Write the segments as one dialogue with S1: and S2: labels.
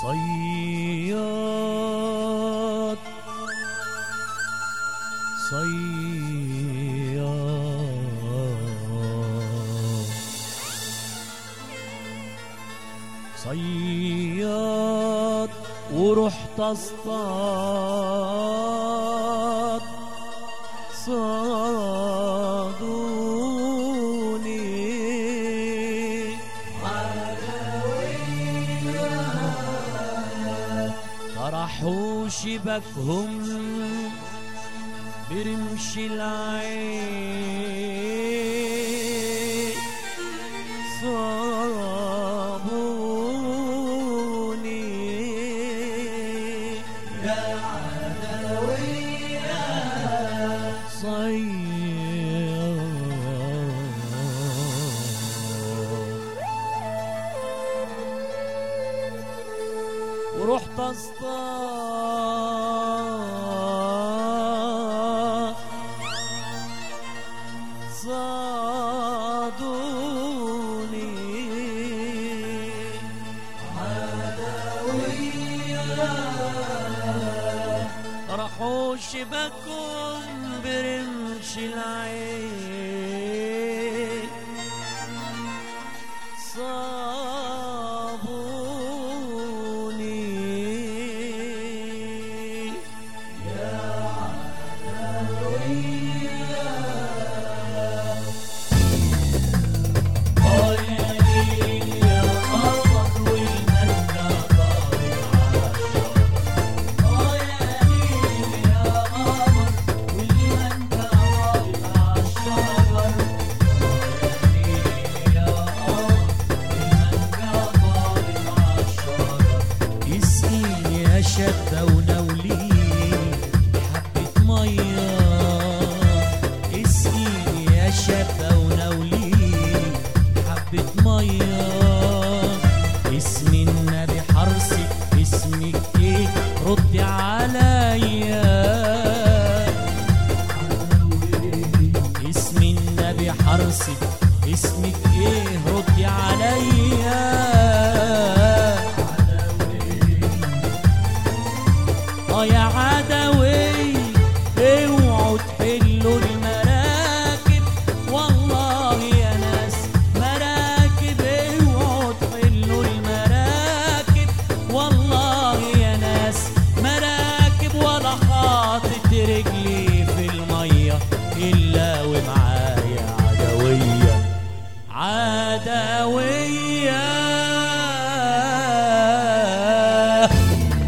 S1: صياد صياد صياد ورحت اصطاد صادوني طرحوا شبكهم برمش العين صابوني يا صياد ورحت اصطاد صادوني راحوا شبكهم برمش العين صابوني يسقيني يا شابة ونوليني حبة مية اسقيني يا شابة ونوليني حبة مية اسم النبي حرصك اسمك ايه ردي عليا اسم النبي حرصك اسمك ايه ردي عليا اه يا عدوي اوعوا تحلوا المراكب والله يا ناس مراكب اوعوا تحلوا المراكب والله يا ناس مراكب ولا حاطط رجلي في الميه الا ومعايا عدويه عدويه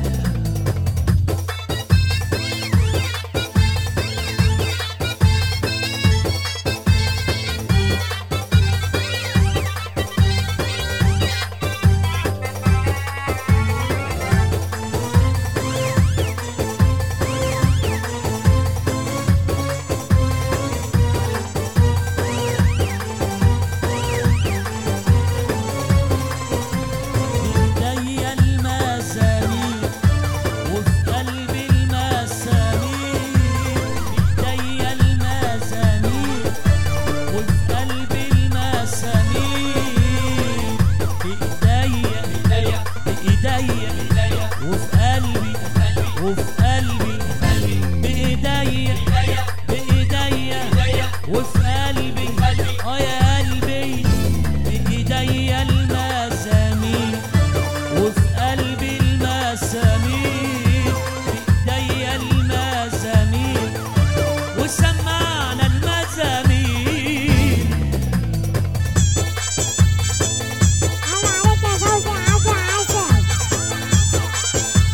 S1: ايديا المسامير وفي قلبي المسامير ايديا المسامير وفي قلبي المسامير بايديا بايديا بايديا وفي قلبي وفي قلبي بايديا بايديا وفي قلبي اه يا قلبي بايديا المسامير وفي قلبي المسامير بايديا المسامير وسمعنا المزامير
S2: الله عليك يا فوزي عسل عسل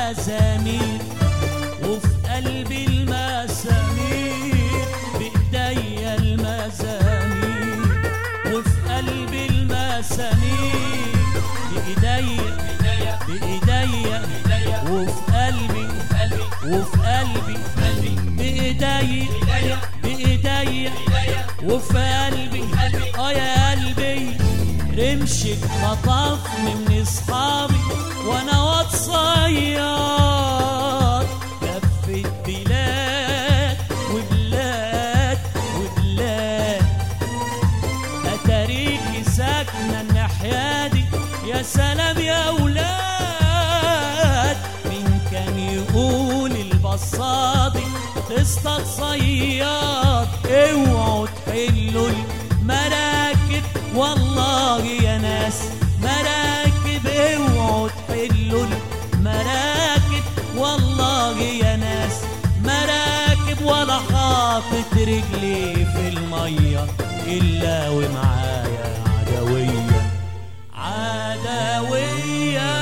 S1: المزامير وفي قلبي المسامير بإيديا المزامير وفي قلبي المسامير بإيديا بإيديا وفي قلبي وفي قلبي بإيديا بإيديا وفي قلبي اه يا قلبي رمشك خطفني من اصحابي وانا واد صياد لفت بلاد وبلاد وبلاد اتاريكي ساكنه الناحيه دي يا سلام يا اولاد مين كان يقول البصادي تصطاد صياد اوعوا تحلوا المراكب والله يا ناس مراكب اوعوا تحلوا المراكب والله يا ناس مراكب ولا حاطط رجلي في الميه الا ومعايا عدويه عدويه